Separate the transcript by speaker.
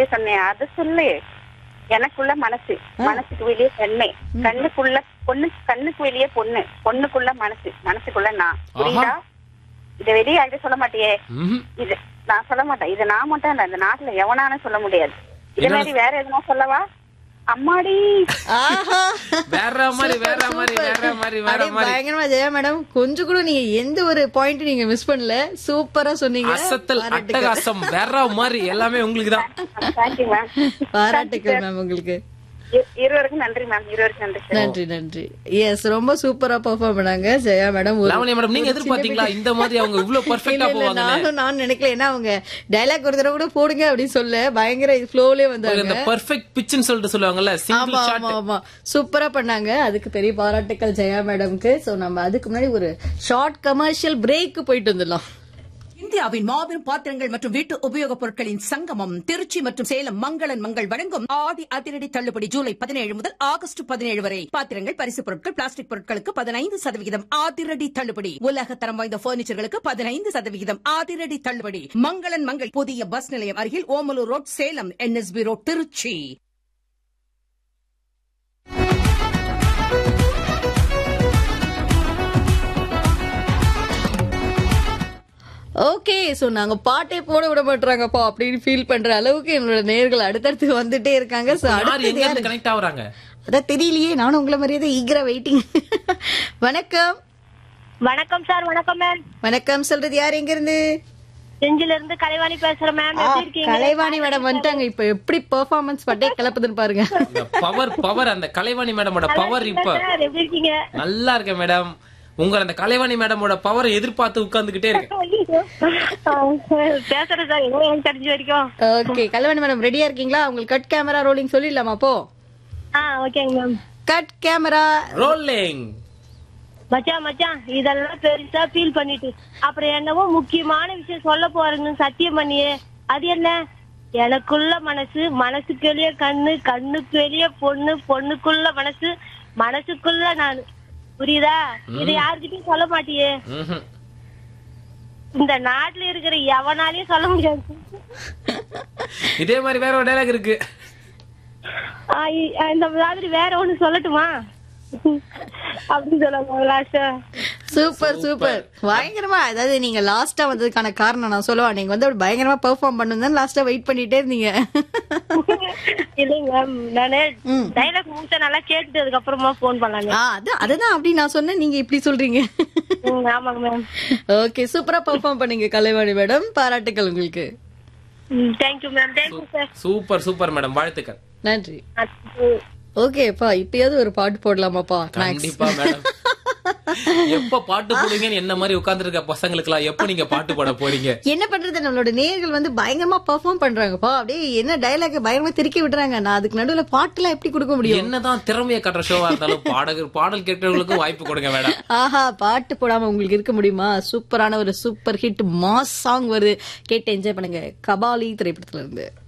Speaker 1: வெளியே சொன்னேன் அது சொல்லு எனக்குள்ள மனசு மனசுக்கு வெளியே கண்ணு கண்ணுக்குள்ள பொண்ணு கண்ணுக்கு வெளியே பொண்ணு பொண்ணுக்குள்ள மனசு மனசுக்குள்ள நான் புரியுதா இத வெளியே யார்கிட்ட சொல்ல மாட்டியே
Speaker 2: ம்ஹும்.
Speaker 1: இது நான் சொல்ல மாட்டேன் இது நான் மட்டும் இல்ல இந்த நாட்டுல எவனாலும் சொல்ல முடியாது இதே
Speaker 2: என்ன-
Speaker 1: மாதிரி வேற எதுனா சொல்லவா அம்மாடி
Speaker 3: ஆஹா
Speaker 2: வேற மாதிரி வேற
Speaker 3: Super,
Speaker 2: மாதிரி
Speaker 3: super.
Speaker 2: வேற மாதிரி வேற
Speaker 3: அப்படியே
Speaker 2: மாதிரி
Speaker 3: பயங்கரமா ஜெயா மேடம் கொஞ்சம் கூட நீங்க எந்த ஒரு பாயிண்ட் நீங்க மிஸ் பண்ணல சூப்பரா சொன்னீங்க
Speaker 2: அசத்தல்
Speaker 3: பாராட்டுக்கள்.
Speaker 2: அட்டகாசம் வேற மாதிரி எல்லாமே உங்களுக்கு தான்
Speaker 1: தேங்க்யூ மேம்
Speaker 3: பாராட்டுக்கள் மேம் உங்களுக்கு
Speaker 1: இருவருக்கும் நன்றி மேம் இருவருக்கும் நன்றி சார்
Speaker 3: நன்றி நன்றி எஸ் ரொம்ப சூப்பரா பெர்ஃபார்ம் பண்ணாங்க ஜெயா மேடம் ஒரு-
Speaker 2: லாவண்யா மேடம் நீங்க
Speaker 3: ஒரு
Speaker 2: எதிர்பார்த்தீங்களா இந்த மாதிரி அவங்க இவ்வளவு
Speaker 3: இல்ல,
Speaker 2: பர்ஃபெக்ட்டா
Speaker 3: இல்ல,
Speaker 2: போவாங்க
Speaker 3: நானும் நான் நினைக்கல ஏன்னா அவங்க டைலாக் ஒரு தடவை கூட போடுங்க அப்படின்னு சொல்ல பயங்கர ஃப்ளோலயே வந்தாங்க
Speaker 2: இந்த பெர்ஃபெக்ட் பிட்ச்னு சொல்லிட்டு சொல்லுவாங்கல்ல சிங்கிள்
Speaker 3: ஆமா
Speaker 2: ஷாட்
Speaker 3: ஆமா ஆமா சூப்பரா பண்ணாங்க அதுக்கு பெரிய பாராட்டுக்கள் ஜெயா மேடம்க்கு சோ நம்ம அதுக்கு முன்னாடி ஒரு ஷார்ட் கமர்ஷியல் பிரேக் போயிட்டு வந்துடலாம்
Speaker 4: இந்தியாவின் மாபெரும் பாத்திரங்கள் மற்றும் வீட்டு உபயோகப் பொருட்களின் சங்கமம் திருச்சி மற்றும் சேலம் மங்களன் மங்கள் வழங்கும் ஆடி அதிரடி தள்ளுபடி ஜூலை பதினேழு முதல் ஆகஸ்ட் பதினேழு வரை பாத்திரங்கள் பரிசுப் பொருட்கள் பிளாஸ்டிக் பொருட்களுக்கு பதினைந்து சதவிகிதம் அதிரடி தள்ளுபடி உலக தரம் வாய்ந்த பர்னிச்சர்களுக்கு பதினைந்து சதவிகிதம் அதிரடி தள்ளுபடி மங்களன் மங்கள் புதிய பஸ் நிலையம் அருகில் Omalur road Salem NSP road Trichy
Speaker 3: okay so நாங்க பாட்டே போட விட மாட்டாங்கப்பா அப்படின்னு ஃபீல் பண்ற அளவுக்கு என்னோட நேர்கள் அடுத்தடுத்து வந்துட்டே இருக்காங்க சோ
Speaker 2: யார்
Speaker 3: அடுத்தது
Speaker 2: எங்க
Speaker 3: யாரு
Speaker 2: இருந்து கனெக்ட் ஆகுறாங்க
Speaker 3: அதான் தெரியலையே நானும் உங்களை மாதிரியே தான் ஈகரா வெயிட்டிங் வணக்கம்
Speaker 5: வணக்கம் சார் வணக்கம் மேம்
Speaker 3: வணக்கம் சொல்றது யார் எங்க இருந்து
Speaker 5: செஞ்சில இருந்து கலைவாணி பேசுறேன் மேம் எப்படி இருக்கீங்க
Speaker 3: கலைவாணி மேடம் வந்துட்டாங்க இப்ப எப்படி பெர்ஃபார்மன்ஸ் பட்டே கிளப்புதுன்னு பாருங்க
Speaker 2: இந்த பவர் பவர் அந்த கலைவாணி மேடமோட பவர் இப்ப
Speaker 5: சார் எப்படி இருக்கீங்க
Speaker 2: நல்லா இருக்கேன் மேடம் உங்க அந்த கலைவாணி மேடமோட பவரை எதிர்பார்த்து உட்கார்ந்துகிட்டே இருக்கேன்
Speaker 5: பேசுறேன் சார் என்ன எனக்கு தெரிஞ்ச வரைக்கும்
Speaker 3: ஓகே கலைவாணி மேடம் ரெடியா இருக்கீங்களா உங்களுக்கு கட் கேமரா ரோலிங் சொல்லிடலாமா அப்போ
Speaker 5: ஆ ஓகேங்க மேம்
Speaker 3: கட் கேமரா
Speaker 2: ரோலிங்
Speaker 5: மச்சான் மச்சான் இதெல்லாம் பெருசா ஃபீல் பண்ணிட்டு அப்புறம் என்னவோ முக்கியமான விஷயம் சொல்ல போறேன்னு சத்தியம் பண்ணியே அது என்ன எனக்குள்ள மனசு மனசுக்கு வெளியே கண்ணு கண்ணுக்கு வெளியே பொண்ணு பொண்ணுக்குள்ள மனசு மனசுக்குள்ள நான் புரியுதா இது யாருக்கிட்டையும் சொல்ல மாட்டியே
Speaker 2: ம்ஹும்.
Speaker 5: இந்த நாட்டுல இருக்கிற எவனாலையும் சொல்ல முடியாது
Speaker 2: இதே மாதிரி வேற ஒரு டைலாக் இருக்கு
Speaker 5: ஆ, இ- இந்த மாதிரி வேற ஒண்ணு சொல்லட்டுமா அப்படின்னு சொல்லுவாங்க லாஸ்டா
Speaker 3: சூப்பர் சூப்பர் பயங்கரமா அதாவது நீங்க லாஸ்டா வந்ததுக்கான காரணம் நான் சொல்லுவா நீங்க வந்து அப்படி பயங்கரமா பெர்ஃபார்ம் பண்ணணும் லாஸ்டா வெயிட் பண்ணிட்டே இருந்தீங்க
Speaker 5: இல்லைங்க மேம் நானு டைலாக் முடிச்ச நல்லா கேட்டுட்டு அதுக்கப்புறமா போன் பண்ணலாங்க
Speaker 3: ஆ, அதான் அதுதான் அப்படி நான் சொன்னேன் நீங்க இப்படி சொல்றீங்க
Speaker 5: ம், ஆமாங்க மேம்
Speaker 3: ஓகே சூப்பரா பெர்ஃபார்ம் பண்ணீங்க கலைவாணி மேடம் பாராட்டுக்கள் உங்களுக்கு
Speaker 5: thank you ma'am thank you sir
Speaker 2: super super madam வாழ்த்துக்கள்
Speaker 3: நன்றி ஓகேப்பா இப்பயாவது ஒரு பாட்டு போடலாமாப்பா
Speaker 2: கண்டிப்பா மேடம் எப்ப பாட்டு போடுவீங்கன்னு என்ன மாதிரி உட்கார்ந்துருக்க பசங்களுக்கு எல்லாம் எப்ப நீங்க பாட்டு பாட போறீங்க
Speaker 3: என்ன பண்றது நம்மளோட நேயர்கள் வந்து பயங்கரமா பெர்ஃபார்ம் பண்றாங்கப்பா அப்படியே என்ன டயலாக் பயங்கரமா திருக்கி விடுறாங்க நான் அதுக்கு நடுவுல பாட்டுலாம் எப்படி கொடுக்க முடியும்
Speaker 2: என்னதான் திறமையை காட்டுற ஷோவா இருந்தாலும் பாடகர் பாடல் கேட்கறவங்களுக்கும் வாய்ப்பு கொடுங்க மேடம்
Speaker 3: ஆஹா பாட்டு போடாம உங்களுக்கு இருக்க முடியுமா சூப்பரான ஒரு சூப்பர் ஹிட் மாஸ் சாங் வருது கேட்டு என்ஜாய் பண்ணுங்க கபாலி திரைப்படத்துல இருந்து